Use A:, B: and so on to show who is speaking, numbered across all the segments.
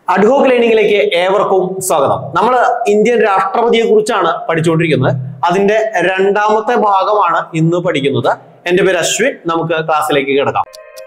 A: ad hoc ലേണിംഗിലേക്ക് ഏവർക്കും സ്വാഗതം നമ്മൾ ഇന്ത്യൻ രാഷ്ട്രപതിയെ കുറിച്ചാണ് പഠിച്ചുകൊണ്ടിരിക്കുന്നത് അതിന്റെ രണ്ടാമത്തെ ഭാഗമാണ് ഇന്ന് പഠിക്കുന്നത് എന്റെ പേര് അശ്വിൻ നമുക്ക് ക്ലാസ്സിലേക്ക് കിടക്കാം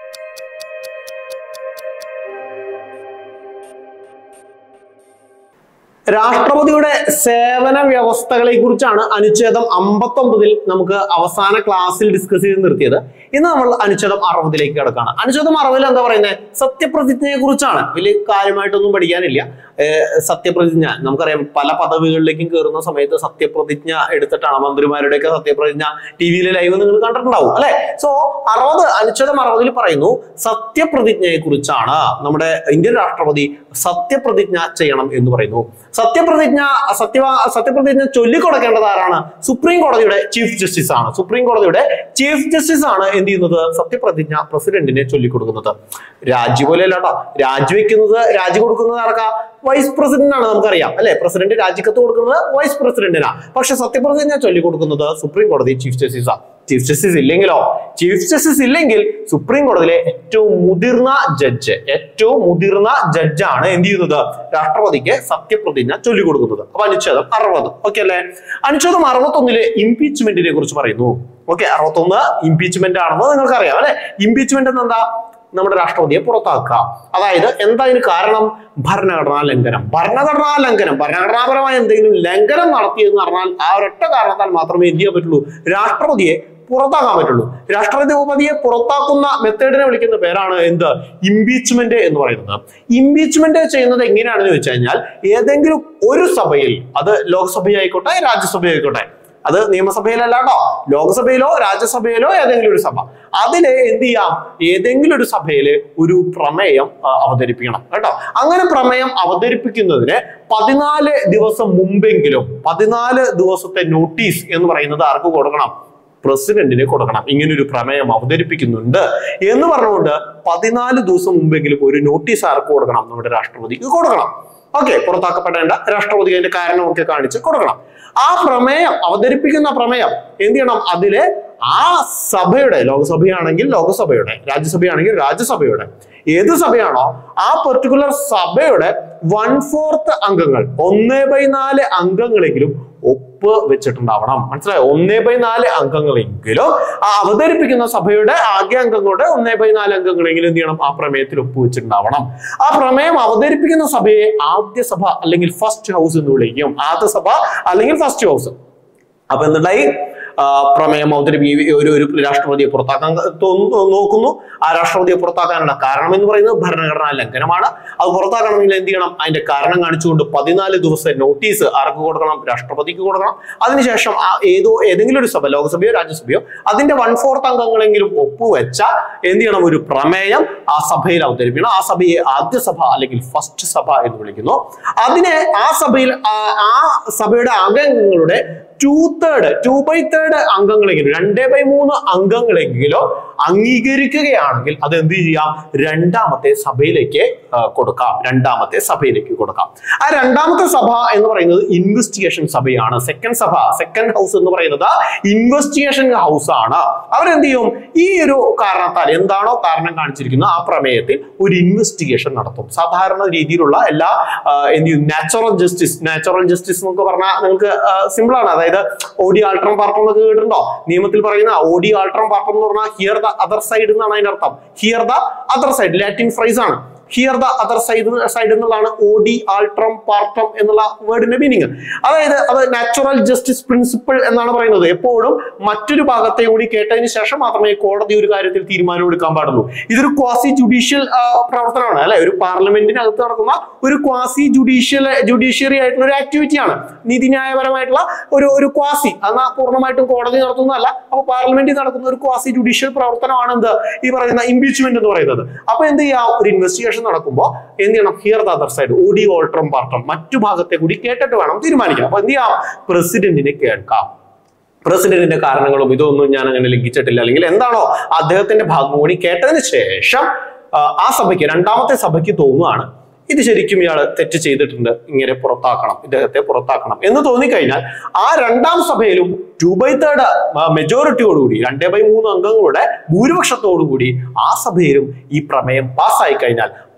A: രാഷ്ട്രപതിയുടെ സേവന വ്യവസ്ഥകളെ കുറിച്ചാണ് അനുച്ഛേദം അമ്പത്തൊമ്പതിൽ നമുക്ക് അവസാന ക്ലാസ്സിൽ ഡിസ്കസ് ചെയ്ത് നിർത്തിയത് ഇന്ന് നമ്മൾ അനുച്ഛേദം അറുപതിലേക്ക് കിടക്കാണ് അനുച്ഛേദം അറുപതിൽ എന്താ പറയുന്നത് സത്യപ്രതിജ്ഞയെ കുറിച്ചാണ് വലിയ കാര്യമായിട്ടൊന്നും പഠിക്കാനില്ല ഏഹ് സത്യപ്രതിജ്ഞ നമുക്കറിയാം പല പദവികളിലേക്കും കയറുന്ന സമയത്ത് സത്യപ്രതിജ്ഞ എടുത്തിട്ടാണ് മന്ത്രിമാരുടെയൊക്കെ സത്യപ്രതിജ്ഞ ടി വിയിലെ ലൈവ് നിങ്ങൾ കണ്ടിട്ടുണ്ടാവും അല്ലെ സോ അറുപത് അനുച്ഛേദം അറുപതിൽ പറയുന്നു സത്യപ്രതിജ്ഞയെ കുറിച്ചാണ് നമ്മുടെ ഇന്ത്യൻ രാഷ്ട്രപതി സത്യപ്രതിജ്ഞ ചെയ്യണം എന്ന് പറയുന്നു സത്യപ്രതിജ്ഞ സത്യവാ സത്യപ്രതിജ്ഞ ചൊല്ലിക്കൊടുക്കേണ്ടത് ആരാണ് സുപ്രീം കോടതിയുടെ ചീഫ് ജസ്റ്റിസ് ആണ് സുപ്രീം കോടതിയുടെ ചീഫ് ജസ്റ്റിസ് ആണ് എന്ത് ചെയ്യുന്നത് സത്യപ്രതിജ്ഞ പ്രസിഡന്റിനെ ചൊല്ലിക്കൊടുക്കുന്നത് രാജി പോലെ അല്ലാട്ടോ രാജിവെക്കുന്നത് രാജി കൊടുക്കുന്നത് ആർക്കാ വൈസ് പ്രസിഡന്റ് ആണ് നമുക്കറിയാം അല്ലെ പ്രസിഡന്റ് രാജിക്കത്ത് കൊടുക്കുന്നത് വൈസ് പ്രസിഡന്റിനാ പക്ഷെ സത്യപ്രതിജ്ഞ ചൊല്ലിക്കൊടുക്കുന്നത് സുപ്രീം കോടതി ചീഫ് ജസ്റ്റിസ് ആണ് ചീഫ് ജസ്റ്റിസ് ഇല്ലെങ്കിലോ ചീഫ് ജസ്റ്റിസ് ഇല്ലെങ്കിൽ സുപ്രീം കോടതിയിലെ ഏറ്റവും മുതിർന്ന ജഡ്ജ് ഏറ്റവും മുതിർന്ന ജഡ്ജാണ് എന്ത് ചെയ്യുന്നത് രാഷ്ട്രപതിക്ക് സത്യപ്രതിജ്ഞ ചൊല്ലിക്കൊടുക്കുന്നത് അപ്പൊ അനുച്ഛേദം അറുപത് ഓക്കെ അല്ലെ അനുച്ഛേദം അറുപത്തൊന്നിലെ ഇംപീച്ച്മെന്റിനെ കുറിച്ച് പറയുന്നു ഓക്കെ അറുപത്തൊന്ന് ഇംപീച്ച്മെന്റ് ആണെന്ന് നിങ്ങൾക്ക് അറിയാം അല്ലെ ഇംപീച്ച്മെന്റ് എന്താ നമ്മുടെ രാഷ്ട്രപതിയെ പുറത്താക്കുക അതായത് എന്താ ഇതിന് കാരണം ഭരണഘടനാ ലംഘനം ഭരണഘടനാ ലംഘനം ഭരണഘടനാപരമായ എന്തെങ്കിലും ലംഘനം നടത്തിയെന്ന് പറഞ്ഞാൽ ആ ഒരൊറ്റ കാരണത്താൽ മാത്രമേ എന്ത് ചെയ്യാൻ പറ്റുള്ളൂ രാഷ്ട്രപതിയെ പുറത്താക്കാൻ പറ്റുള്ളൂ രാഷ്ട്രപതിയെ പുറത്താക്കുന്ന മെത്തേഡിനെ വിളിക്കുന്ന പേരാണ് എന്ത് ഇംപീച്ച്മെന്റ് എന്ന് പറയുന്നത് ഇംപീച്ച്മെന്റ് ചെയ്യുന്നത് എങ്ങനെയാണെന്ന് ചോദിച്ചു കഴിഞ്ഞാൽ ഏതെങ്കിലും ഒരു സഭയിൽ അത് ലോക്സഭയായിക്കോട്ടെ രാജ്യസഭയായിക്കോട്ടെ അത് നിയമസഭയിലല്ല കേട്ടോ ലോക്സഭയിലോ രാജ്യസഭയിലോ ഏതെങ്കിലും ഒരു സഭ അതില് എന്ത് ചെയ്യാം ഏതെങ്കിലും ഒരു സഭയിൽ ഒരു പ്രമേയം ആ, അവതരിപ്പിക്കണം കേട്ടോ അങ്ങനെ പ്രമേയം അവതരിപ്പിക്കുന്നതിന് പതിനാല് ദിവസം മുമ്പെങ്കിലും പതിനാല് ദിവസത്തെ നോട്ടീസ് എന്ന് പറയുന്നത് ആർക്ക് കൊടുക്കണം പ്രസിഡന്റിന് കൊടുക്കണം ഇങ്ങനെ ഒരു പ്രമേയം അവതരിപ്പിക്കുന്നുണ്ട് എന്ന് പറഞ്ഞുകൊണ്ട് പതിനാല് ദിവസം മുമ്പെങ്കിലും ഒരു നോട്ടീസ് ആർക്ക് കൊടുക്കണം നമ്മുടെ രാഷ്ട്രപതിക്ക് കൊടുക്കണം ഓക്കെ പുറത്താക്കപ്പെടേണ്ട രാഷ്ട്രപതി അതിന്റെ കാരണമൊക്കെ കാണിച്ച് കൊടുക്കണം ആ പ്രമേയം അവതരിപ്പിക്കുന്ന പ്രമേയം എന്ത് ചെയ്യണം അതിലെ ആ സഭയുടെ ലോകസഭയാണെങ്കിൽ ലോകസഭയുടെ രാജ്യസഭയാണെങ്കിൽ രാജ്യസഭയുടെ ഏത് സഭയാണോ ആ പെർട്ടിക്കുലർ സഭയുടെ വൺ ഫോർത്ത് അംഗങ്ങൾ ഒന്നേ ബൈ നാല് അംഗങ്ങളെങ്കിലും ഒപ്പ് വെച്ചിട്ടുണ്ടാവണം മനസ്സിലായോ ഒന്നേ ബൈ നാല് അംഗങ്ങളെങ്കിലും ആ അവതരിപ്പിക്കുന്ന സഭയുടെ ആകെ അംഗങ്ങളുടെ ഒന്നേ ബൈ നാല് അംഗങ്ങളെങ്കിലും എന്ത് ചെയ്യണം ആ പ്രമേയത്തിൽ ഒപ്പ് വെച്ചിട്ടുണ്ടാവണം ആ പ്രമേയം അവതരിപ്പിക്കുന്ന സഭയെ ആദ്യ സഭ അല്ലെങ്കിൽ ഫസ്റ്റ് ഹൗസ് എന്ന് വിളിക്കും ആദ്യ സഭ അല്ലെങ്കിൽ ഫസ്റ്റ് ഹൗസ് അപ്പൊ എന്തുണ്ടായി ആ, പ്രമേയം അവതരിപ്പിക്കും ഒരു ഒരു രാഷ്ട്രപതിയെ പുറത്താക്കാൻ തോന്നു- നോക്കുന്നു ആ രാഷ്ട്രപതിയെ പുറത്താക്കാനുള്ള കാരണം എന്ന് പറയുന്നത് ഭരണഘടനാ ലംഘനമാണ് അത് പുറത്താക്കണമെങ്കിൽ എന്ത് ചെയ്യണം അതിന്റെ കാരണം കാണിച്ചുകൊണ്ട് പതിനാല് ദിവസത്തെ നോട്ടീസ് ആർക്ക് കൊടുക്കണം രാഷ്ട്രപതിക്ക് കൊടുക്കണം അതിനുശേഷം ആ ഏതോ ഏതെങ്കിലും ഒരു സഭ ലോക്സഭയോ രാജ്യസഭയോ അതിന്റെ വൺ ഫോർത്ത് അംഗങ്ങളെങ്കിലും ഒപ്പുവെച്ച എന്ത് ചെയ്യണം ഒരു പ്രമേയം ആ സഭയിൽ അവതരിപ്പിക്കണം ആ സഭയെ ആദ്യ സഭ അല്ലെങ്കിൽ ഫസ്റ്റ് സഭ എന്ന് വിളിക്കുന്നു അതിനെ ആ സഭയിൽ ആ- ആ സഭയുടെ അംഗങ്ങളുടെ two third two by third അംഗങ്ങളെങ്കിലും രണ്ടേ ബൈ മൂന്ന് അംഗങ്ങളെങ്കിലോ അംഗീകരിക്കുകയാണെങ്കിൽ അത് എന്ത് ചെയ്യാം രണ്ടാമത്തെ സഭയിലേക്ക് ആ, കൊടുക്കാം രണ്ടാമത്തെ സഭയിലേക്ക് കൊടുക്കാം ആ രണ്ടാമത്തെ സഭ എന്ന് പറയുന്നത് ഇൻവെസ്റ്റിഗേഷൻ സഭയാണ് സെക്കൻഡ് സഭ സെക്കൻഡ് ഹൗസ് എന്ന് പറയുന്നത് ഇൻവെസ്റ്റിഗേഷൻ ഹൗസ് ആണ് അവരെന്ത് ചെയ്യും ഈ ഒരു കാരണത്താൽ എന്താണോ കാരണം കാണിച്ചിരിക്കുന്നത് ആ പ്രമേയത്തിൽ ഒരു ഇൻവെസ്റ്റിഗേഷൻ നടത്തും സാധാരണ രീതിയിലുള്ള എല്ലാ ആ, എന്ത് ചെയ്യും നാച്ചുറൽ ജസ്റ്റിസ് നാച്ചുറൽ ജസ്റ്റിസ് എന്നൊക്കെ പറഞ്ഞാൽ നിങ്ങൾക്ക് സിമ്പിൾ ആണ് അതായത് ഓഡി ആൾട്രം പാർട്ടം എന്നൊക്കെ കേട്ടിട്ടുണ്ടോ നിയമത്തിൽ പറയുന്ന ഓഡി ആൾട്രം പാർട്ടം എന്ന് പറഞ്ഞാൽ ഹിയർ ദ അതർ സൈഡ് എന്നാണ് അതിന്റെ അർത്ഥം hear the other side Latin phrase ആണ് hear the other side side എന്നുള്ളതാണ് ഓഡി ആൾട്രം പാർട്ടം എന്നുള്ള വേർഡിന്റെ മീനിങ് അതായത് അത് നാച്ചുറൽ ജസ്റ്റിസ് പ്രിൻസിപ്പിൾ എന്നാണ് പറയുന്നത് എപ്പോഴും മറ്റൊരു ഭാഗത്തെ കൂടി കേട്ടതിന് ശേഷം മാത്രമേ കോടതി ഒരു കാര്യത്തിൽ തീരുമാനം എടുക്കാൻ പാടുള്ളൂ ഇതൊരു ക്വാസി ജുഡീഷ്യൽ പ്രവർത്തനമാണ് അല്ലെ ഒരു പാർലമെന്റിനകത്ത് നടക്കുന്ന ഒരു ക്വാസി ജുഡീഷ്യൽ ജുഡീഷ്യറി ആയിട്ടുള്ള ഒരു ആക്ടിവിറ്റി ആണ് നീതിന്യായപരമായിട്ടുള്ള ഒരു ഒരു ക്വാസി എന്നാൽ പൂർണ്ണമായിട്ടും കോടതി നടത്തുന്നതല്ല അപ്പൊ പാർലമെന്റിൽ നടക്കുന്ന ഒരു ക്വാസി ജുഡീഷ്യൽ പ്രവർത്തനമാണ് എന്ത് ഈ പറയുന്ന ഇംപീച്ച്മെന്റ് എന്ന് പറയുന്നത് അപ്പൊ എന്ത് ചെയ്യാം ഒരു ഇൻവെസ്റ്റിഗേഷൻ നടക്കുമ്പോൾ എന്ത് ചെയ്യണം ഹിയർ ദ അതർ സൈഡ് ഓഡി ഓൾട്രം പാർട്ടം മറ്റു ഭാഗത്തെ കൂടി കേട്ടിട്ട് വേണം തീരുമാനിക്കാം അപ്പൊ എന്ത് ചെയ്യാം പ്രസിഡന്റിനെ കേൾക്കാം പ്രസിഡന്റിന്റെ കാരണങ്ങളും ഇതൊന്നും ഞാൻ അങ്ങനെ ലംഘിച്ചിട്ടില്ല അല്ലെങ്കിൽ എന്താണോ അദ്ദേഹത്തിന്റെ ഭാഗം കൂടി കേട്ടതിന് ശേഷം ആ, ആ സഭയ്ക്ക് രണ്ടാമത്തെ സഭയ്ക്ക് തോന്നുകയാണ് ഇത് ശരിക്കും ഇയാൾ തെറ്റ് ചെയ്തിട്ടുണ്ട് ഇങ്ങനെ പുറത്താക്കണം ഇദ്ദേഹത്തെ പുറത്താക്കണം എന്ന് തോന്നിക്കഴിഞ്ഞാൽ ആ രണ്ടാം സഭയിലും ടു ബൈ തേർഡ് മെജോറിറ്റിയോടുകൂടി രണ്ടേ ബൈ മൂന്ന് അംഗങ്ങളുടെ ഭൂരിപക്ഷത്തോടുകൂടി ആ സഭയിലും ഈ പ്രമേയം പാസ്സായി കഴിഞ്ഞാൽ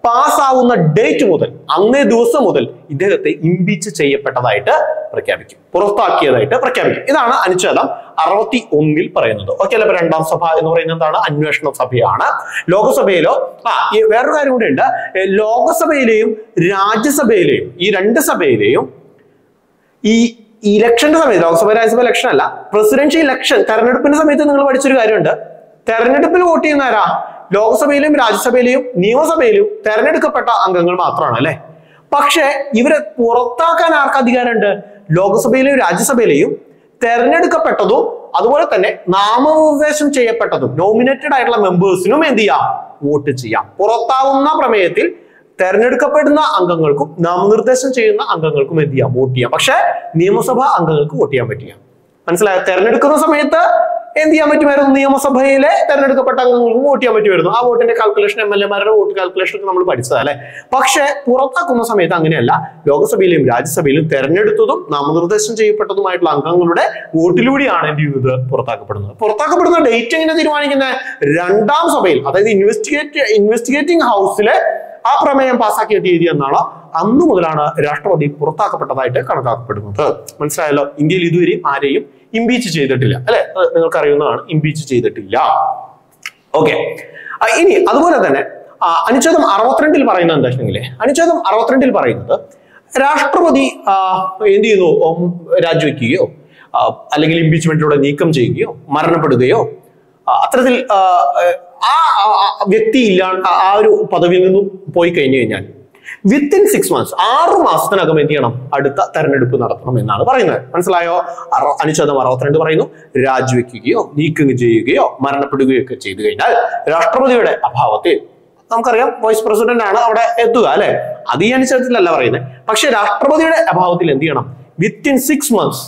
A: പാസ്സാവുന്ന ഡേറ്റ് മുതൽ അന്നേ ദിവസം മുതൽ ഇദ്ദേഹത്തെ ഇംപീച്ച് ചെയ്യപ്പെട്ടതായിട്ട് പ്രഖ്യാപിക്കും പുറത്താക്കിയതായിട്ട് പ്രഖ്യാപിക്കും ഇതാണ് അനുച്ഛേദം അറുപത്തി ഒന്നിൽ പറയുന്നത് ഓക്കെ അല്ലെ ഇപ്പൊ രണ്ടാം സഭ എന്ന് പറയുന്നത് എന്താണ് അന്വേഷണ സഭയാണ് ലോകസഭയിലോ ആ ഈ വേറൊരു കാര്യം കൂടെ ഉണ്ട് ഏ, ലോകസഭയിലെയും രാജ്യസഭയിലെയും ഈ രണ്ട് സഭയിലെയും ഈ ഇലക്ഷന്റെ സമയത്ത് ലോക്സഭ രാജ്യസഭ ഇലക്ഷൻ അല്ല പ്രസിഡൻഷ്യൽ ഇലക്ഷൻ തെരഞ്ഞെടുപ്പിന്റെ സമയത്ത് നിങ്ങൾ പഠിച്ചൊരു കാര്യമുണ്ട് തെരഞ്ഞെടുപ്പിൽ വോട്ട് ചെയ്യുന്ന ആരാ ലോക്സഭയിലും രാജ്യസഭയിലെയും നിയമസഭയിലും തെരഞ്ഞെടുക്കപ്പെട്ട അംഗങ്ങൾ മാത്രമാണ് അല്ലെ പക്ഷേ ഇവരെ പുറത്താക്കാൻ ആർക്ക് അധികാരമുണ്ട് ലോക്സഭയിലെയും രാജ്യസഭയിലെയും തെരഞ്ഞെടുക്കപ്പെട്ടതും അതുപോലെ തന്നെ നാമനിർദ്ദേശം ചെയ്യപ്പെട്ടതും നോമിനേറ്റഡ് ആയിട്ടുള്ള മെമ്പേഴ്സിനും എന്ത് ചെയ്യാം വോട്ട് ചെയ്യാം പുറത്താവുന്ന പ്രമേയത്തിൽ തെരഞ്ഞെടുക്കപ്പെടുന്ന അംഗങ്ങൾക്കും നാമനിർദ്ദേശം ചെയ്യുന്ന അംഗങ്ങൾക്കും എന്ത് ചെയ്യാം വോട്ട് ചെയ്യാം പക്ഷേ നിയമസഭാ അംഗങ്ങൾക്ക് വോട്ട് ചെയ്യാൻ പറ്റില്ല മനസ്സിലായോ തെരഞ്ഞെടുക്കുന്ന സമയത്ത് എന്ത് ചെയ്യാൻ പറ്റുമായിരുന്നു നിയമസഭയിലെ തെരഞ്ഞെടുക്കപ്പെട്ട അംഗങ്ങൾക്ക് വോട്ട് ചെയ്യാൻ പറ്റുമായിരുന്നു ആ വോട്ടിന്റെ കാൽക്കുലേഷൻ എം എൽ എമാരുടെ വോട്ട് കാൽക്കുലേഷൻ ഒക്കെ നമ്മൾ പഠിച്ചത് അല്ലെ പക്ഷേ പുറത്താക്കുന്ന സമയത്ത് അങ്ങനെയല്ല ലോകസഭയിലും രാജ്യസഭയിലും തെരഞ്ഞെടുത്തതും നാമനിർദ്ദേശം ചെയ്യപ്പെട്ടതുമായിട്ടുള്ള അംഗങ്ങളുടെ വോട്ടിലൂടെയാണ് എന്ത് ചെയ്യുന്നത് പുറത്താക്കപ്പെടുന്നത് പുറത്താക്കപ്പെടുന്ന ഡേറ്റ് എങ്ങനെ തീരുമാനിക്കുന്നത് രണ്ടാം സഭയിൽ അതായത് ഇൻവെസ്റ്റിഗേറ്റ് ഇൻവെസ്റ്റിഗേറ്റിംഗ് ഹൗസിലെ ആ പ്രമേയം പാസ്സാക്കിയ തീയതി എന്നാണ് അന്നു മുതലാണ് രാഷ്ട്രപതി പുറത്താക്കപ്പെട്ടതായിട്ട് കണക്കാക്കപ്പെടുന്നത് മനസ്സിലായല്ലോ ഇന്ത്യയിൽ ഇതുവരെ ആരെയും ഇംപീച്ച് ചെയ്തിട്ടില്ല അല്ലെ അത് നിങ്ങൾക്ക് അറിയുന്നതാണ് ഇംപീച്ച് ചെയ്തിട്ടില്ല ഓക്കെ ഇനി അതുപോലെ തന്നെ ആ, അനുച്ഛേദം അറുപത്തിരണ്ടിൽ പറയുന്നത് എന്താ വെച്ചിട്ടുണ്ടെങ്കിൽ അനുച്ഛേദം അറുപത്തിരണ്ടിൽ പറയുന്നത് രാഷ്ട്രപതി ആ, എന്ത് ചെയ്യുന്നു ഉം, രാജിവെക്കുകയോ ആ, അല്ലെങ്കിൽ ഇംപീച്ച്മെന്റിലൂടെ നീക്കം ചെയ്യുകയോ മരണപ്പെടുകയോ ആ, അത്തരത്തിൽ ആ, ആ ആ, ആ വ്യക്തി ഇല്ലാ ആ- ആ ഒരു പദവിയിൽ നിന്നും പോയി കഴിഞ്ഞു കഴിഞ്ഞാൽ വിത്തിൻ സിക്സ് മന്ത്സ് ആറ് മാസത്തിനകം എന്ത് ചെയ്യണം അടുത്ത തെരഞ്ഞെടുപ്പ് നടത്തണം എന്നാണ് പറയുന്നത് മനസ്സിലായോ അറ- അനുച്ഛേദം അറുപത്തിരണ്ട് പറയുന്നു രാജിവെക്കുകയോ നീക്കം ചെയ്യുകയോ മരണപ്പെടുകയോ ഒക്കെ ചെയ്തു കഴിഞ്ഞാൽ രാഷ്ട്രപതിയുടെ അഭാവത്തിൽ നമുക്കറിയാം വൈസ് പ്രസിഡന്റ് ആണ് അവിടെ എത്തുക അല്ലെ അത് ഈ അനുച്ഛേദത്തിലല്ല പറയുന്നത് പക്ഷെ രാഷ്ട്രപതിയുടെ അഭാവത്തിൽ എന്ത് ചെയ്യണം വിത്തിൻ സിക്സ് മന്ത്സ്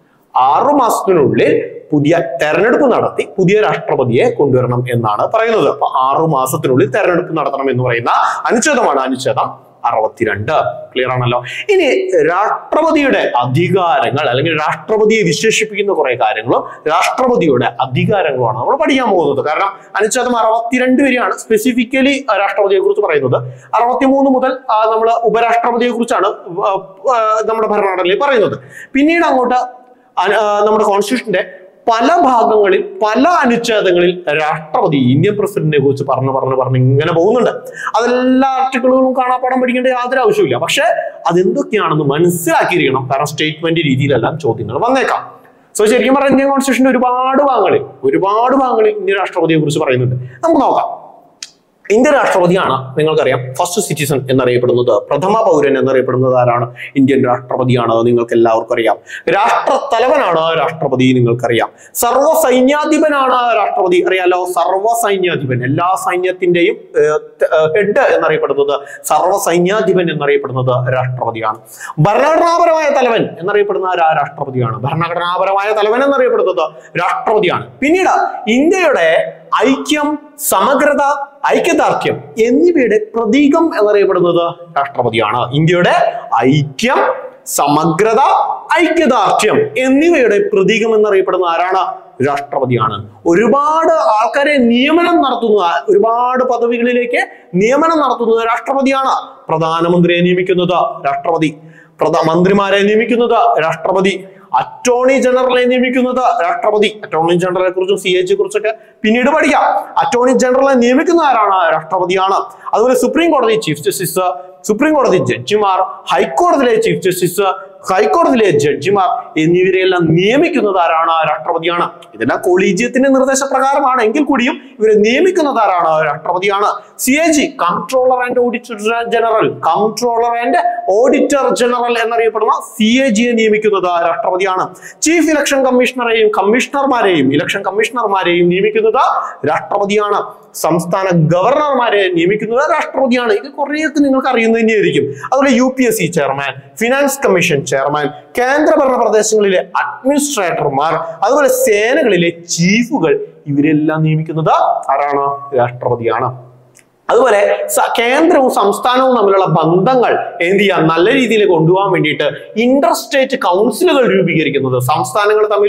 A: ആറു മാസത്തിനുള്ളിൽ പുതിയ തെരഞ്ഞെടുപ്പ് നടത്തി പുതിയ രാഷ്ട്രപതിയെ കൊണ്ടുവരണം എന്നാണ് പറയുന്നത് അപ്പൊ ആറു മാസത്തിനുള്ളിൽ തെരഞ്ഞെടുപ്പ് നടത്തണം എന്ന് പറയുന്ന അനുച്ഛേദമാണ് അനുച്ഛേദം അറുപത്തിരണ്ട് ക്ലിയർ ആണല്ലോ ഇനി രാഷ്ട്രപതിയുടെ അധികാരങ്ങൾ അല്ലെങ്കിൽ രാഷ്ട്രപതിയെ വിശേഷിപ്പിക്കുന്ന കുറെ കാര്യങ്ങളും രാഷ്ട്രപതിയുടെ അധികാരങ്ങളുമാണ് നമ്മൾ പഠിക്കാൻ പോകുന്നത് കാരണം അനുച്ഛേദം അറുപത്തിരണ്ട് വരെയാണ് സ്പെസിഫിക്കലി രാഷ്ട്രപതിയെ കുറിച്ച് പറയുന്നത് അറുപത്തിമൂന്ന് മുതൽ നമ്മൾ ഉപരാഷ്ട്രപതിയെ കുറിച്ചാണ് നമ്മുടെ ഭരണഘടനയിൽ പറയുന്നത് പിന്നീട് അങ്ങോട്ട് അന- ആ, നമ്മുടെ കോൺസ്റ്റിറ്റ്യൂഷന്റെ പല ഭാഗങ്ങളിൽ പല അനുച്ഛേദങ്ങളിൽ രാഷ്ട്രപതി ഇന്ത്യൻ പ്രസിഡന്റിനെ കുറിച്ച് പറഞ്ഞു പറഞ്ഞു പറഞ്ഞ് ഇങ്ങനെ പോകുന്നുണ്ട് അതെല്ലാ ആർട്ടിക്കിളുകളും കാണാപ്പാടം പഠിക്കേണ്ട യാതൊരു ആവശ്യമില്ല പക്ഷെ അതെന്തൊക്കെയാണെന്ന് മനസ്സിലാക്കിയിരിക്കണം കാരണം സ്റ്റേറ്റ്മെന്റ് രീതിയിലെല്ലാം ചോദ്യങ്ങൾ വന്നേക്കാം സോ ശരിക്കും പറഞ്ഞാൽ ഇന്ത്യൻ കോൺസ്റ്റിറ്റ്യൂഷന്റെ ഒരുപാട് ഭാഗങ്ങളിൽ ഒരുപാട് ഭാഗങ്ങളിൽ ഇന്ത്യൻ രാഷ്ട്രപതിയെ കുറിച്ച് പറയുന്നുണ്ട് നമുക്ക് നോക്കാം ഇന്ത്യ രാഷ്ട്രപതിയാണ് നിങ്ങൾക്കറിയാം ഫസ്റ്റ് സിറ്റിസൺ എന്നറിയപ്പെടുന്നത് പ്രഥമ പൗരൻ എന്നറിയപ്പെടുന്നത് ആരാണ് ഇന്ത്യൻ രാഷ്ട്രപതിയാണ് നിങ്ങൾക്ക് എല്ലാവർക്കും അറിയാം രാഷ്ട്ര തലവനാണ് രാഷ്ട്രപതി നിങ്ങൾക്കറിയാം സർവ്വ സൈന്യാധിപനാണ് രാഷ്ട്രപതി അറിയാലോ സർവ്വ സൈന്യാധിപൻ എല്ലാ സൈന്യത്തിന്റെയും ഹെഡ് എന്നറിയപ്പെടുന്നത് സർവ്വ സൈന്യാധിപൻ എന്നറിയപ്പെടുന്നത് രാഷ്ട്രപതിയാണ് ഭരണഘടനാപരമായ തലവൻ എന്നറിയപ്പെടുന്ന ആരാ രാഷ്ട്രപതിയാണ് ഭരണഘടനാപരമായ തലവൻ എന്നറിയപ്പെടുന്നത് രാഷ്ട്രപതിയാണ് പിന്നീട് ഇന്ത്യയുടെ ഐക്യം സമഗ്രത ഐക്യദാർഢ്യം എന്നിവയുടെ പ്രതീകം എന്നറിയപ്പെടുന്നത് രാഷ്ട്രപതിയാണ് ഇന്ത്യയുടെ ഐക്യം സമഗ്രത ഐക്യദാർഢ്യം എന്നിവയുടെ പ്രതീകം എന്നറിയപ്പെടുന്ന ആരാണ് രാഷ്ട്രപതിയാണ് ഒരുപാട് ആൾക്കാരെ നിയമനം നടത്തുന്ന ഒരുപാട് പദവികളിലേക്ക് നിയമനം നടത്തുന്നത് രാഷ്ട്രപതിയാണ് പ്രധാനമന്ത്രിയെ നിയമിക്കുന്നത് രാഷ്ട്രപതി പ്രധാ മന്ത്രിമാരെ നിയമിക്കുന്നത് രാഷ്ട്രപതി അറ്റോർണി ജനറലെ നിയമിക്കുന്നത് രാഷ്ട്രപതി അറ്റോർണി ജനറലെ കുറിച്ചും സി എച്ച് കുറിച്ചൊക്കെ പിന്നീട് പഠിക്കാം അറ്റോർണി ജനറലെ നിയമിക്കുന്ന ആരാണ് രാഷ്ട്രപതിയാണ് അതുപോലെ സുപ്രീം കോടതി ചീഫ് ജസ്റ്റിസ് സുപ്രീം കോടതി ജഡ്ജിമാർ ഹൈക്കോടതിയിലെ ചീഫ് ജസ്റ്റിസ് ഹൈക്കോടതിയിലെ ജഡ്ജിമാർ എന്നിവരെയെല്ലാം നിയമിക്കുന്നത് ആരാണ് രാഷ്ട്രപതിയാണ് ഇതെല്ലാം കൊളീജിയത്തിന്റെ നിർദ്ദേശപ്രകാരമാണ് എങ്കിൽ കൂടിയും ഇവരെ നിയമിക്കുന്നത് ആരാണ് രാഷ്ട്രപതിയാണ് C A G comptroller and auditor general comptroller and auditor general എന്നറിയപ്പെടുന്ന സി എ ജിയെ നിയമിക്കുന്നത് രാഷ്ട്രപതിയാണ് ചീഫ് ഇലക്ഷൻ കമ്മീഷണറെയും കമ്മീഷണർമാരെയും ഇലക്ഷൻ കമ്മീഷണർമാരെയും നിയമിക്കുന്നത് രാഷ്ട്രപതിയാണ് സംസ്ഥാന ഗവർണർമാരെ നിയമിക്കുന്നത് രാഷ്ട്രപതിയാണ് ഇത് കുറേയൊക്കെ നിങ്ങൾക്ക് അറിയുന്നത് തന്നെയായിരിക്കും അതുപോലെ U P S C chairman finance commission chairman കേന്ദ്രഭരണ പ്രദേശങ്ങളിലെ അഡ്മിനിസ്ട്രേറ്റർമാർ അതുപോലെ സേനകളിലെ ചീഫുകൾ ഇവരെല്ലാം നിയമിക്കുന്നത് ആരാണ് രാഷ്ട്രപതിയാണ് അതുപോലെ സ- കേന്ദ്രവും സംസ്ഥാനവും തമ്മിലുള്ള ബന്ധങ്ങൾ എന്ത് ചെയ്യാം നല്ല രീതിയിൽ കൊണ്ടുപോകാൻ വേണ്ടിയിട്ട് ഇന്റർ സ്റ്റേറ്റ് കൗൺസിലുകൾ രൂപീകരിക്കുന്നത് സംസ്ഥാനങ്ങൾ തമ്മിലും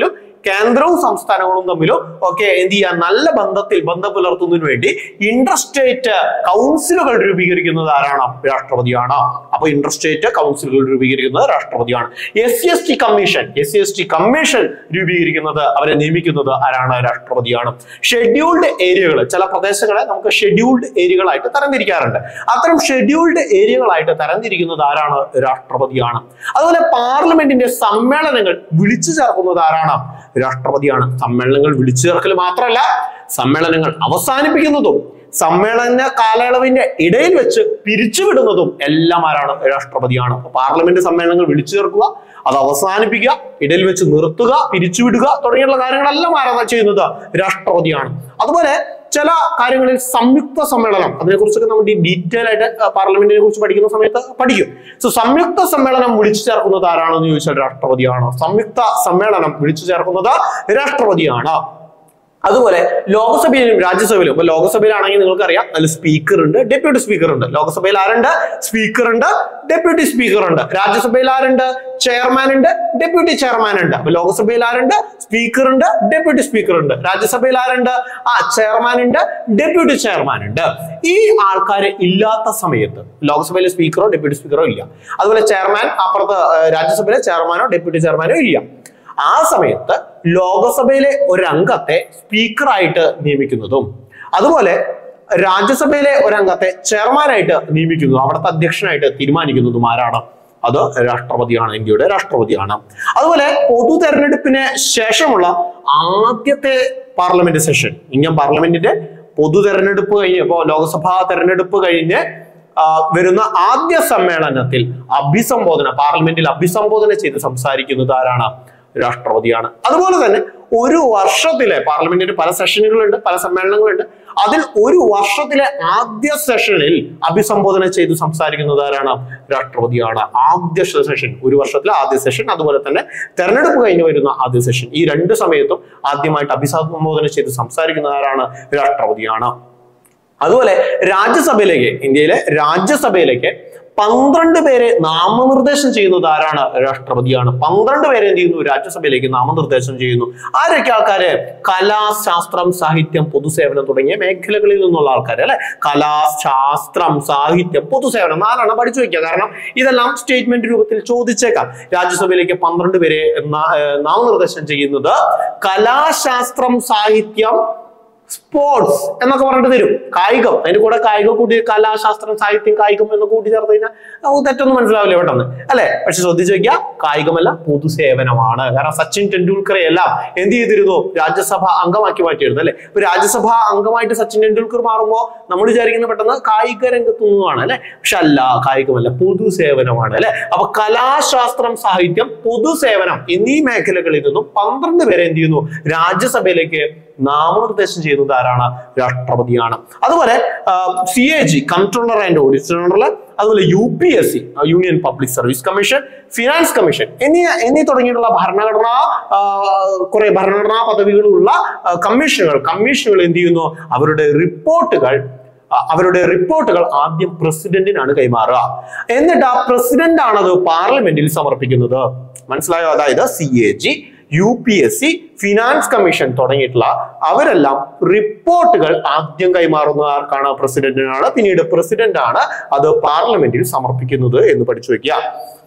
A: കേന്ദ്രവും സംസ്ഥാനങ്ങളും തമ്മിലും ഒക്കെ എന്ത് ചെയ്യാൻ നല്ല ബന്ധത്തിൽ ബന്ധം പുലർത്തുന്നതിന് വേണ്ടി ഇന്റർസ്റ്റേറ്റ് കൗൺസിലുകൾ രൂപീകരിക്കുന്നത് ആരാണ് രാഷ്ട്രപതിയാണ് അപ്പൊ ഇന്റർസ്റ്റേറ്റ് കൗൺസിലുകൾ രൂപീകരിക്കുന്നത് രാഷ്ട്രപതിയാണ് S C S T commission S C S T commission രൂപീകരിക്കുന്നത് അവരെ നിയമിക്കുന്നത് ആരാണ് രാഷ്ട്രപതിയാണ് ഷെഡ്യൂൾഡ് ഏരിയകൾ ചില പ്രദേശങ്ങളെ നമുക്ക് ഷെഡ്യൂൾഡ് ഏരിയകളായിട്ട് തരംതിരിക്കാറുണ്ട് അത്തരം ഷെഡ്യൂൾഡ് ഏരിയകളായിട്ട് തരംതിരിക്കുന്നത് ആരാണ് രാഷ്ട്രപതിയാണ് അതുപോലെ പാർലമെന്റിന്റെ സമ്മേളനങ്ങൾ വിളിച്ചു ചേർക്കുന്നത് ആരാണ് രാഷ്ട്രപതിയാണ് സമ്മേളനങ്ങൾ വിളിച്ചു ചേർക്കൽ മാത്രമല്ല സമ്മേളനങ്ങൾ അവസാനിപ്പിക്കുന്നതും സമ്മേളന കാലയളവിന്റെ ഇടയിൽ വെച്ച് പിരിച്ചുവിടുന്നതും എല്ലാം ആരാണ് രാഷ്ട്രപതിയാണ് അപ്പൊ പാർലമെന്റ് സമ്മേളനങ്ങൾ വിളിച്ചു ചേർക്കുക അത് അവസാനിപ്പിക്കുക ഇടയിൽ വെച്ച് നിർത്തുക പിരിച്ചുവിടുക തുടങ്ങിയുള്ള കാര്യങ്ങളെല്ലാം ആരാണ് ചെയ്യുന്നത് രാഷ്ട്രപതിയാണ് അതുപോലെ ചില കാര്യങ്ങളിൽ സംയുക്ത സമ്മേളനം അതിനെക്കുറിച്ചൊക്കെ നമ്മൾ ഡീറ്റെയിൽ ആയിട്ട് ആ, പാർലമെന്റിനെ കുറിച്ച് പഠിക്കുന്ന സമയത്ത് പഠിക്കും സോ സംയുക്ത സമ്മേളനം വിളിച്ചു ചേർക്കുന്നത് ആരാണെന്ന് ചോദിച്ചാൽ രാഷ്ട്രപതിയാണ് സംയുക്ത സമ്മേളനം വിളിച്ചു ചേർക്കുന്നത് രാഷ്ട്രപതിയാണ് അതുപോലെ ലോകസഭയിലും രാജ്യസഭയിലും ഇപ്പൊ ലോകസഭയിലാണെങ്കിൽ നിങ്ങൾക്കറിയാം അതിൽ സ്പീക്കർ ഉണ്ട് ഡെപ്യൂട്ടി സ്പീക്കർ ഉണ്ട് ലോകസഭയിൽ ആരുണ്ട് സ്പീക്കർ ഉണ്ട് ഡെപ്യൂട്ടി സ്പീക്കർ ഉണ്ട് രാജ്യസഭയിൽ ആരുണ്ട് ചെയർമാൻ ഉണ്ട് ഡെപ്യൂട്ടി ചെയർമാൻ ഉണ്ട് അപ്പൊ ലോകസഭയിൽ ആരുണ്ട് സ്പീക്കർ ഉണ്ട് ഡെപ്യൂട്ടി സ്പീക്കർ ഉണ്ട് രാജ്യസഭയിൽ ആരുണ്ട് ആ ചെയർമാൻ ഉണ്ട് ഡെപ്യൂട്ടി ചെയർമാൻ ഉണ്ട് ഈ ആൾക്കാര് ഇല്ലാത്ത സമയത്ത് ലോകസഭയിലെ സ്പീക്കറോ ഡെപ്യൂട്ടി സ്പീക്കറോ ഇല്ല അതുപോലെ ചെയർമാൻ അപ്പുറത്ത് ഏഹ്, രാജ്യസഭയിലെ ചെയർമാനോ ഡെപ്യൂട്ടി ചെയർമാനോ ഇല്ല ആ സമയത്ത് ലോകസഭയിലെ ഒരു അംഗത്തെ സ്പീക്കറായിട്ട് നിയമിക്കുന്നതും അതുപോലെ രാജ്യസഭയിലെ ഒരു അംഗത്തെ ചെയർമാനായിട്ട് നിയമിക്കുന്നതും അവിടുത്തെ അധ്യക്ഷനായിട്ട് തീരുമാനിക്കുന്നതും ആരാണ് അത് രാഷ്ട്രപതിയാണ് ഇന്ത്യയുടെ രാഷ്ട്രപതിയാണ് അതുപോലെ പൊതു തെരഞ്ഞെടുപ്പിന് ശേഷമുള്ള ആദ്യത്തെ പാർലമെന്റ് സെഷൻ ഇന്ത്യൻ പാർലമെന്റിന്റെ പൊതു തെരഞ്ഞെടുപ്പ് കഴിഞ്ഞ് ഇപ്പോ ലോക്സഭാ തെരഞ്ഞെടുപ്പ് കഴിഞ്ഞ് ആ, വരുന്ന ആദ്യ സമ്മേളനത്തിൽ അഭിസംബോധന പാർലമെന്റിൽ അഭിസംബോധന ചെയ്ത് സംസാരിക്കുന്നത് ആരാണ് രാഷ്ട്രപതിയാണ് അതുപോലെ തന്നെ ഒരു വർഷത്തിലെ പാർലമെന്റിന് പല സെഷനുകളുണ്ട് പല സമ്മേളനങ്ങളുണ്ട് അതിൽ ഒരു വർഷത്തിലെ ആദ്യ സെഷനിൽ അഭിസംബോധന ചെയ്ത് സംസാരിക്കുന്നത് ആരാണ് രാഷ്ട്രപതിയാണ് ആദ്യ സെഷൻ ഒരു വർഷത്തിലെ ആദ്യ സെഷൻ അതുപോലെ തന്നെ തെരഞ്ഞെടുപ്പ് കഴിഞ്ഞ് വരുന്ന ആദ്യ സെഷൻ ഈ രണ്ട് സമയത്തും ആദ്യമായിട്ട് അഭിസംബോധന ചെയ്ത് സംസാരിക്കുന്നത് ആരാണ് രാഷ്ട്രപതിയാണ് അതുപോലെ രാജ്യസഭയിലേക്ക് ഇന്ത്യയിലെ രാജ്യസഭയിലേക്ക് പന്ത്രണ്ട് പേരെ നാമനിർദ്ദേശം ചെയ്യുന്നത് ആരാണ് രാഷ്ട്രപതിയാണ് പന്ത്രണ്ട് പേരെ എന്ത് ചെയ്യുന്നു രാജ്യസഭയിലേക്ക് നാമനിർദ്ദേശം ചെയ്യുന്നു ആരൊക്കെ ആൾക്കാര് കലാ ശാസ്ത്രം സാഹിത്യം പൊതുസേവനം തുടങ്ങിയ മേഖലകളിൽ നിന്നുള്ള ആൾക്കാർ അല്ലെ കലാ ശാസ്ത്രം സാഹിത്യം പൊതുസേവനം നാലെണ്ണം പഠിച്ചു വെക്കുക കാരണം ഇതെല്ലാം സ്റ്റേറ്റ്മെന്റ് രൂപത്തിൽ ചോദിച്ചേക്കാം രാജ്യസഭയിലേക്ക് പന്ത്രണ്ട് പേരെ നാ- ഏർ നാമനിർദ്ദേശം ചെയ്യുന്നത് കലാശാസ്ത്രം സാഹിത്യം സ്പോർട്സ് എന്നൊക്കെ പറഞ്ഞിട്ട് തരും കായികം അതിന്റെ കൂടെ കായികം കൂട്ടി കലാശാസ്ത്രം സാഹിത്യം കായികം എന്ന് കൂട്ടി ചേർത്ത് കഴിഞ്ഞാൽ നമുക്ക് തെറ്റൊന്നും മനസ്സിലാവില്ല പെട്ടെന്ന് അല്ലെ പക്ഷെ ശ്രദ്ധിച്ചു വെക്കുക കായികമല്ല പൊതുസേവനമാണ് കാരണം സച്ചിൻ ടെണ്ടുൽക്കറെ എല്ലാം എന്ത് ചെയ്തിരുന്നു രാജ്യസഭ അംഗമാക്കി മാറ്റിയിരുന്നു അല്ലെ ഇപ്പൊ രാജ്യസഭ അംഗമായിട്ട് സച്ചിൻ ടെണ്ടുൽക്കർ മാറുമ്പോൾ നമ്മൾ വിചാരിക്കുന്ന പെട്ടെന്ന് കായിക രംഗത്തു നിന്നുമാണ് അല്ലെ പക്ഷെ അല്ല കായികമല്ല പൊതുസേവനമാണ് അല്ലെ അപ്പൊ കലാശാസ്ത്രം സാഹിത്യം പൊതുസേവനം എന്നീ മേഖലകളിൽ നിന്നും പന്ത്രണ്ട് പേരെ എന്ത് ചെയ്യുന്നു രാജ്യസഭയിലേക്ക് നാമനിർദ്ദേശം ചെയ്യുന്നത് ആരാണ് രാഷ്ട്രപതിയാണ് അതുപോലെ C A G controller and auditor general അതുപോലെ U P S C union public service commission finance commission എന്നീ എന്നീ തുടങ്ങിയിട്ടുള്ള ഭരണഘടനാ ആ, കുറെ ഭരണഘടനാ പദവികളുള്ള ആ, കമ്മീഷനുകൾ കമ്മീഷനുകൾ എന്ത് ചെയ്യുന്നു അവരുടെ റിപ്പോർട്ടുകൾ അ- അവരുടെ റിപ്പോർട്ടുകൾ ആദ്യം പ്രസിഡന്റിനാണ് കൈമാറുക എന്നിട്ട് ആ പ്രസിഡന്റ് ആണത് പാർലമെന്റിൽ സമർപ്പിക്കുന്നത് മനസ്സിലായോ അതായത് C A G U P S C finance commission തുടങ്ങിയിട്ടുള്ള അവരെല്ലാം റിപ്പോർട്ടുകൾ ആദ്യം കൈമാറുന്ന ആർക്കാണ് പ്രസിഡന്റിനാണ് പിന്നീട് പ്രസിഡന്റ് ആണ് അത് പാർലമെന്റിൽ സമർപ്പിക്കുന്നത് എന്ന് പഠിച്ചു വെക്കുക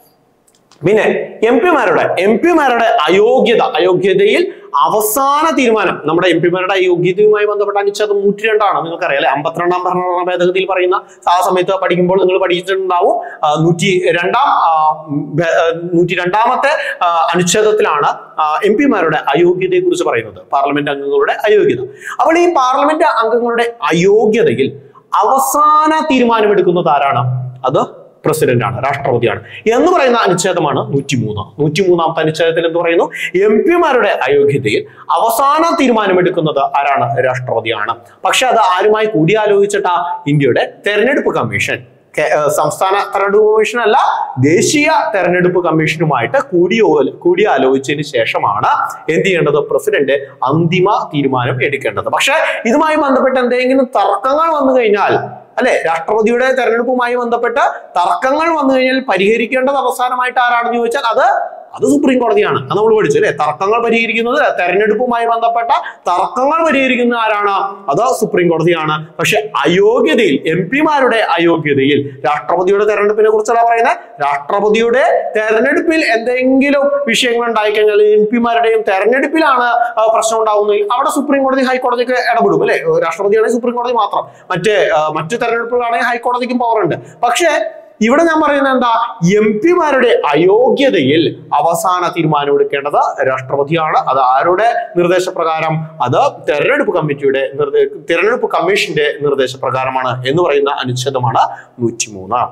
A: പിന്നെ എം പിമാരുടെ എം പിമാരുടെ അയോഗ്യത അയോഗ്യതയിൽ അവസാന തീരുമാനം നമ്മുടെ എം പിമാരുടെ അയോഗ്യതയുമായി ബന്ധപ്പെട്ട അനുച്ഛേദം നൂറ്റി രണ്ടാണ് നിങ്ങൾക്കറിയാം അല്ലെ അമ്പത്തിരണ്ടാം ഭരണഘടനാ ഭേദഗതിയിൽ പറയുന്ന ആ സമയത്ത് പഠിക്കുമ്പോൾ നിങ്ങൾ പഠിച്ചിട്ടുണ്ടാവും ആ, നൂറ്റി രണ്ടാം ആ, ഭേ- ആ, നൂറ്റി രണ്ടാമത്തെ ആ, അനുച്ഛേദത്തിലാണ് എം പിമാരുടെ അയോഗ്യതയെ കുറിച്ച് പറയുന്നത് പാർലമെന്റ് അംഗങ്ങളുടെ അയോഗ്യത അപ്പോൾ ഈ പാർലമെന്റ് അംഗങ്ങളുടെ അയോഗ്യതയിൽ അവസാന തീരുമാനമെടുക്കുന്നത് ആരാണ് അത് പ്രസിഡന്റ് ആണ് രാഷ്ട്രപതിയാണ് എന്ന് പറയുന്ന അനുച്ഛേദമാണ് നൂറ്റിമൂന്ന് നൂറ്റിമൂന്നാമത്തെ അനുച്ഛേദത്തിൽ എന്ത് പറയുന്നു എം പിമാരുടെ അയോഗ്യതയിൽ അവസാന തീരുമാനമെടുക്കുന്നത് ആരാണ് രാഷ്ട്രപതിയാണ് പക്ഷെ അത് ആരുമായി കൂടിയാലോചിച്ചിട്ടാ ഇന്ത്യയുടെ തെരഞ്ഞെടുപ്പ് കമ്മീഷൻ കേ- ഏർ സംസ്ഥാന തെരഞ്ഞെടുപ്പ് കമ്മീഷൻ അല്ല ദേശീയ തെരഞ്ഞെടുപ്പ് കമ്മീഷനുമായിട്ട് കൂടിയോ കൂടിയാലോചിച്ചതിന് ശേഷമാണ് എന്ത് ചെയ്യേണ്ടത് പ്രസിഡന്റ് അന്തിമ തീരുമാനം എടുക്കേണ്ടത് പക്ഷെ ഇതുമായി ബന്ധപ്പെട്ട് എന്തെങ്കിലും തർക്കങ്ങൾ വന്നു കഴിഞ്ഞാൽ അല്ലെ രാഷ്ട്രപതിയുടെ തെരഞ്ഞെടുപ്പുമായി ബന്ധപ്പെട്ട് തർക്കങ്ങൾ വന്നു കഴിഞ്ഞാൽ പരിഹരിക്കേണ്ടത് അവസാനമായിട്ട് ആരാണെന്ന് ചോദിച്ചാൽ അത് അത് സുപ്രീം കോടതിയാണ് അത് നമ്മൾ പഠിച്ചു അല്ലെ തർക്കങ്ങൾ പരിഹരിക്കുന്നത് തെരഞ്ഞെടുപ്പുമായി ബന്ധപ്പെട്ട തർക്കങ്ങൾ പരിഹരിക്കുന്ന ആരാണ് അത് സുപ്രീം കോടതിയാണ് പക്ഷെ അയോഗ്യതയിൽ എം പിമാരുടെ അയോഗ്യതയിൽ രാഷ്ട്രപതിയുടെ തെരഞ്ഞെടുപ്പിനെ കുറിച്ചല്ല പറയുന്നത് രാഷ്ട്രപതിയുടെ തെരഞ്ഞെടുപ്പിൽ എന്തെങ്കിലും വിഷയങ്ങൾ ഉണ്ടായിക്കഴിഞ്ഞാൽ എം പിമാരുടെയും തെരഞ്ഞെടുപ്പിലാണ് ആ, പ്രശ്നം ഉണ്ടാകുന്നതിൽ അവിടെ സുപ്രീം കോടതി ഹൈക്കോടതിക്ക് ഇടപെടും അല്ലെ രാഷ്ട്രപതിയാണെങ്കിൽ സുപ്രീം കോടതി മാത്രം മറ്റ് ആ, മറ്റ് തെരഞ്ഞെടുപ്പുകളാണെങ്കിൽ ഹൈക്കോടതിക്കും പവർ ഉണ്ട് പക്ഷേ ഇവിടെ ഞാൻ പറയുന്നത് എന്താ എം പിമാരുടെ അയോഗ്യതയിൽ അവസാന തീരുമാനം എടുക്കേണ്ടത് രാഷ്ട്രപതിയാണ് അത് ആരുടെ നിർദ്ദേശപ്രകാരം അത് തെരഞ്ഞെടുപ്പ് കമ്മിറ്റിയുടെ നിർദ്ദേ- തെരഞ്ഞെടുപ്പ് കമ്മീഷന്റെ നിർദ്ദേശപ്രകാരമാണ് എന്ന് പറയുന്ന അനുച്ഛേദമാണ് നൂറ്റിമൂന്ന്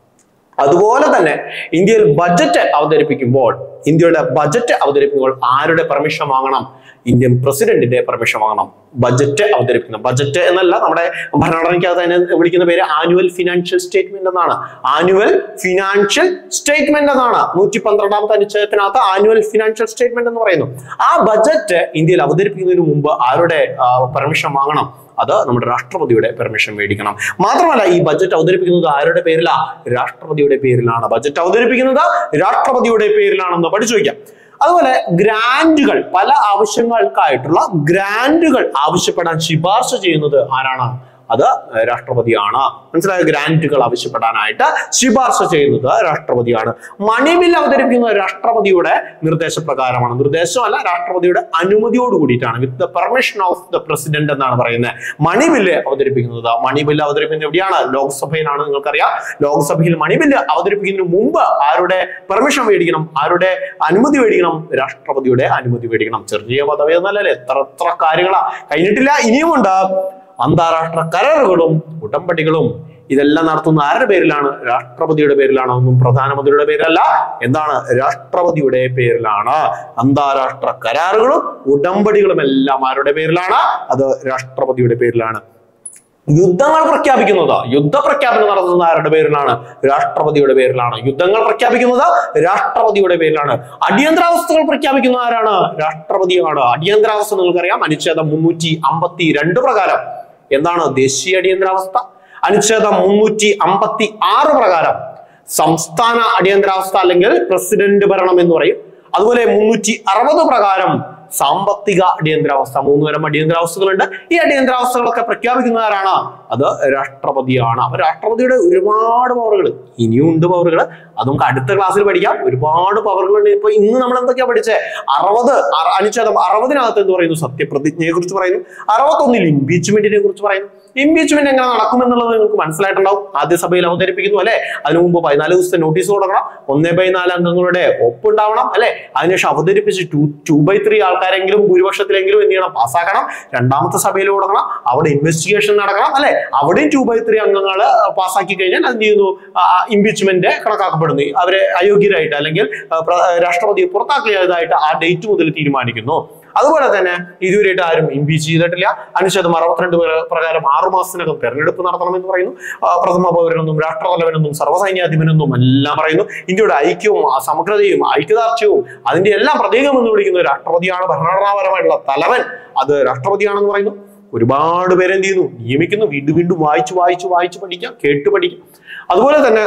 A: അതുപോലെ തന്നെ ഇന്ത്യയിൽ ബജറ്റ് അവതരിപ്പിക്കുമ്പോൾ ഇന്ത്യയുടെ ബജറ്റ് അവതരിപ്പിക്കുമ്പോൾ ആരുടെ പെർമിഷൻ വാങ്ങണം ഇന്ത്യൻ പ്രസിഡന്റിന്റെ പെർമിഷൻ വാങ്ങണം ബജറ്റ് അവതരിപ്പിക്കുന്ന ബജറ്റ് എന്നല്ല നമ്മുടെ ഭരണഘടനയ്ക്കകത്ത് അതിനെ വിളിക്കുന്ന പേര് ആനുവൽ ഫിനാൻഷ്യൽ സ്റ്റേറ്റ്മെന്റ് എന്നാണ് ആനുവൽ ഫിനാൻഷ്യൽ സ്റ്റേറ്റ്മെന്റ് എന്നാണ് നൂറ്റി പന്ത്രണ്ടാമത്തെ അനുച്ഛേദത്തിനകത്ത് ആനുവൽ ഫിനാൻഷ്യൽ സ്റ്റേറ്റ്മെന്റ് എന്ന് പറയുന്നു ആ ബജറ്റ് ഇന്ത്യയിൽ അവതരിപ്പിക്കുന്നതിന് മുമ്പ് ആരുടെ പെർമിഷൻ വാങ്ങണം അത് നമ്മുടെ രാഷ്ട്രപതിയുടെ പെർമിഷൻ മേടിക്കണം മാത്രമല്ല ഈ ബജറ്റ് അവതരിപ്പിക്കുന്നത് ആരുടെ പേരിലാ രാഷ്ട്രപതിയുടെ പേരിലാണ് ബജറ്റ് അവതരിപ്പിക്കുന്നത് രാഷ്ട്രപതിയുടെ പേരിലാണെന്ന് പഠിച്ചു വയ്ക്കാം അതുപോലെ ഗ്രാൻഡുകൾ പല ആവശ്യങ്ങൾക്കായിട്ടുള്ള ഗ്രാൻഡുകൾ ആവശ്യപ്പെടാൻ ശുപാർശ ചെയ്യുന്നത് ആരാണ് അത് രാഷ്ട്രപതിയാണ് മനസ്സിലായ ഗ്രാൻറ്റുകൾ ആവശ്യപ്പെടാനായിട്ട് ശുപാർശ ചെയ്യുന്നത് രാഷ്ട്രപതിയാണ് മണി ബിൽ അവതരിപ്പിക്കുന്നത് രാഷ്ട്രപതിയുടെ നിർദ്ദേശപ്രകാരമാണ് നിർദ്ദേശമല്ല രാഷ്ട്രപതിയുടെ അനുമതിയോട് കൂടിയിട്ടാണ് with the permission of the president എന്നാണ് പറയുന്നത് മണി ബില്ല് അവതരിപ്പിക്കുന്നത് മണി ബില്ല് അവതരിപ്പിക്കുന്നത് എവിടെയാണ് ലോക്സഭയിലാണ് നിങ്ങൾക്കറിയാം ലോക്സഭയിൽ മണി ബില്ല് അവതരിപ്പിക്കുന്നതിന് മുമ്പ് ആരുടെ പെർമിഷൻ മേടിക്കണം ആരുടെ അനുമതി മേടിക്കണം രാഷ്ട്രപതിയുടെ അനുമതി മേടിക്കണം ചെറിയ പദവി എന്നല്ലേ എത്ര എത്ര കാര്യങ്ങളാ കഴിഞ്ഞിട്ടില്ല ഇനിയുമുണ്ട് അന്താരാഷ്ട്ര കരാറുകളും ഉടമ്പടികളും ഇതെല്ലാം നടത്തുന്ന ആരുടെ പേരിലാണ് രാഷ്ട്രപതിയുടെ പേരിലാണ് ഒന്നും പ്രധാനമന്ത്രിയുടെ പേരിലല്ല എന്താണ് രാഷ്ട്രപതിയുടെ പേരിലാണ് അന്താരാഷ്ട്ര കരാറുകളും ഉടമ്പടികളും എല്ലാം ആരുടെ പേരിലാണ് അത് രാഷ്ട്രപതിയുടെ പേരിലാണ് യുദ്ധങ്ങൾ പ്രഖ്യാപിക്കുന്നത് യുദ്ധപ്രഖ്യാപനം നടത്തുന്നത് ആരുടെ പേരിലാണ് രാഷ്ട്രപതിയുടെ പേരിലാണ് യുദ്ധങ്ങൾ പ്രഖ്യാപിക്കുന്നത് രാഷ്ട്രപതിയുടെ പേരിലാണ് അടിയന്തരാവസ്ഥകൾ പ്രഖ്യാപിക്കുന്ന ആരാണ് രാഷ്ട്രപതിയാണ് അടിയന്തരാവസ്ഥ നിങ്ങൾക്കറിയാം അനുച്ഛേദം മുന്നൂറ്റി അമ്പത്തി രണ്ട് പ്രകാരം എന്താണ് ദേശീയ അടിയന്തരാവസ്ഥ അനുച്ഛേദം മുന്നൂറ്റി അമ്പത്തി ആറ് പ്രകാരം സംസ്ഥാന അടിയന്തരാവസ്ഥ അല്ലെങ്കിൽ പ്രസിഡന്റ് ഭരണം എന്ന് പറയും അതുപോലെ മുന്നൂറ്റി അറുപത് പ്രകാരം സാമ്പത്തിക അടിയന്തരാവസ്ഥ മൂന്ന് തരം അടിയന്തരാവസ്ഥകളുണ്ട് ഈ അടിയന്തരാവസ്ഥകളൊക്കെ പ്രഖ്യാപിക്കുന്നവരാണ് അത് രാഷ്ട്രപതിയാണ് അപ്പൊ രാഷ്ട്രപതിയുടെ ഒരുപാട് പവറുകൾ ഇനിയും ഉണ്ട് പവറുകൾ അത് നമുക്ക് അടുത്ത ക്ലാസ്സിൽ പഠിക്കാം ഒരുപാട് പവറുകളുണ്ട് ഇപ്പൊ ഇന്ന് നമ്മൾ എന്തൊക്കെയാ പഠിച്ചേ അറുപത് അറ- അനുച്ഛേദം അറുപതിനകത്ത് എന്ന് പറയുന്നു സത്യപ്രതിജ്ഞയെ കുറിച്ച് പറയുന്നു അറുപത്തൊന്നിൽ ഇംപീച്ച്മെന്റിനെ കുറിച്ച് പറയുന്നു ഇംപീച്ച്മെന്റ് എങ്ങനെ നടക്കുമെന്നുള്ളത് നിങ്ങൾക്ക് മനസ്സിലായിട്ടുണ്ടാവും ആദ്യ സഭയിൽ അവതരിപ്പിക്കുന്നു അല്ലെ അതിനു മുമ്പ് പതിനാല് ദിവസത്തെ നോട്ടീസ് കൊടുക്കണം ഒന്നേ ബൈ നാല് അംഗങ്ങളുടെ ഒപ്പുണ്ടാവണം അല്ലെ അതിനുശേഷം അവതരിപ്പിച്ച് ടു ടു ബൈ ത്രീ ആൾക്കാരെങ്കിലും ഭൂരിപക്ഷത്തിലെങ്കിലും എന്ത് ചെയ്യണം പാസ്സാക്കണം രണ്ടാമത്തെ സഭയിൽ കൊടുക്കണം അവിടെ ഇൻവെസ്റ്റിഗേഷൻ നടക്കണം അല്ലെ അവിടെയും ടു ബൈ ത്രീ അംഗങ്ങൾ പാസ്സാക്കി കഴിഞ്ഞാൽ എന്ത് ചെയ്യുന്നു ഇംപീച്ച്മെന്റ് കണക്കാക്കപ്പെടുന്നു അവരെ അയോഗ്യരായിട്ട് അല്ലെങ്കിൽ ആ, പ്ര- രാഷ്ട്രപതിയെ പുറത്താക്കിയതായിട്ട് ആ ഡേറ്റ് മുതൽ തീരുമാനിക്കുന്നു അതുപോലെ തന്നെ ഇതുവരെയായിട്ട് ആരും ഇംപീച്ച് ചെയ്തിട്ടില്ല അനുച്ഛേദം അറുപത്തിരണ്ട് പ്ര- പ്രകാരം ആറു മാസത്തിനകം തെരഞ്ഞെടുപ്പ് നടത്തണമെന്ന് പറയുന്നു ആ, പ്രഥമ പൗരനെന്നും രാഷ്ട്രതലവനെന്നും സർവ്വസൈന്യാധിപനെന്നും എല്ലാം പറയുന്നു ഇന്ത്യയുടെ ഐക്യവും ആ സമഗ്രതയും ഐക്യദാർഢ്യവും അതിന്റെ എല്ലാം പ്രതീകം എന്ന് വിളിക്കുന്ന രാഷ്ട്രപതിയാണ് ഭരണഘടനാപരമായിട്ടുള്ള തലവൻ അത് രാഷ്ട്രപതിയാണെന്ന് പറയുന്നു ഒരുപാട് പേരെ എന്ത് ചെയ്യുന്നു നിയമിക്കുന്നു വീണ്ടും വീണ്ടും വായിച്ചു വായിച്ചു വായിച്ചു പഠിക്കാം കേട്ട് പഠിക്കാം അതുപോലെ തന്നെ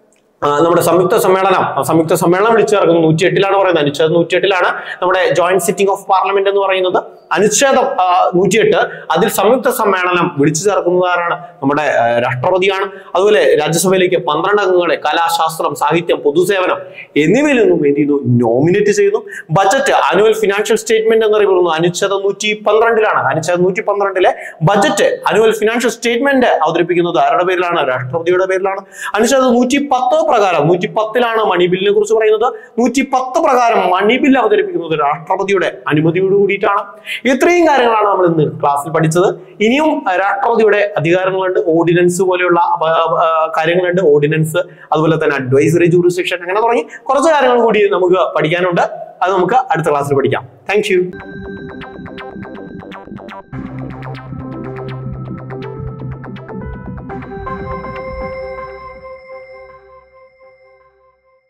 A: ആ, നമ്മുടെ സംയുക്ത സമ്മേളനം ആ സംയുക്ത സമ്മേളനം വിളിച്ചു ചേർക്കുന്നത് നൂറ്റി എട്ടിലാണ് പറയുന്നത് അനുച്ഛേദം നൂറ്റി എട്ടിലാണ് നമ്മുടെ ജോയിന്റ് സിറ്റിംഗ് ഓഫ് പാർലമെന്റ് എന്ന് പറയുന്നത് അനുച്ഛേദം നൂറ്റിയെട്ട് അതിൽ സംയുക്ത സമ്മേളനം വിളിച്ചു ചേർക്കുന്നതാരാണ് നമ്മുടെ ആ, രാഷ്ട്രപതിയാണ് അതുപോലെ രാജ്യസഭയിലേക്ക് പന്ത്രണ്ട് അംഗങ്ങളെ കലാശാസ്ത്രം സാഹിത്യം പൊതുസേവനം എന്നിവയിൽ നിന്നും എന്ത് ചെയ്യുന്നു നോമിനേറ്റ് ചെയ്യുന്നു ബജറ്റ് ആനുവൽ ഫിനാൻഷ്യൽ സ്റ്റേറ്റ്മെന്റ് എന്നറിയപ്പെടുന്നു അനുച്ഛേദം നൂറ്റി പന്ത്രണ്ടിലാണ് അനുച്ഛേദം നൂറ്റി പന്ത്രണ്ടിലെ ബജറ്റ് ആനുവൽ ഫിനാൻഷ്യൽ സ്റ്റേറ്റ്മെന്റ് അവതരിപ്പിക്കുന്നത് ആരുടെ പേരിലാണ് രാഷ്ട്രപതിയുടെ പേരിലാണ് അനുച്ഛേദം നൂറ്റി പത്ത് പ്രകാരം നൂറ്റി പത്തിലാണ് മണി ബില്ലിനെ കുറിച്ച് പറയുന്നത് നൂറ്റി പത്ത് പ്രകാരം മണി ബില്ല് അവതരിപ്പിക്കുന്നത് രാഷ്ട്രപതിയുടെ അനുമതിയോട് കൂടിയിട്ടാണ് ഇത്രയും കാര്യങ്ങളാണ് നമ്മൾ ഇന്ന് ക്ലാസ്സിൽ പഠിച്ചത് ഇനിയും അഹ്, രാഷ്ട്രപതിയുടെ അധികാരങ്ങളുണ്ട് ഓർഡിനൻസ് പോലെയുള്ള അപ- അപ- ആ, കാര്യങ്ങളുണ്ട് ഓർഡിനൻസ് അതുപോലെ തന്നെ അഡ്വൈസറി ജൂറിസ്ഡിക്ഷൻ അങ്ങനെ തുടങ്ങി കുറച്ച് കാര്യങ്ങൾ കൂടി നമുക്ക് പഠിക്കാനുണ്ട് അത് നമുക്ക് അടുത്ത ക്ലാസ്സിൽ പഠിക്കാം താങ്ക്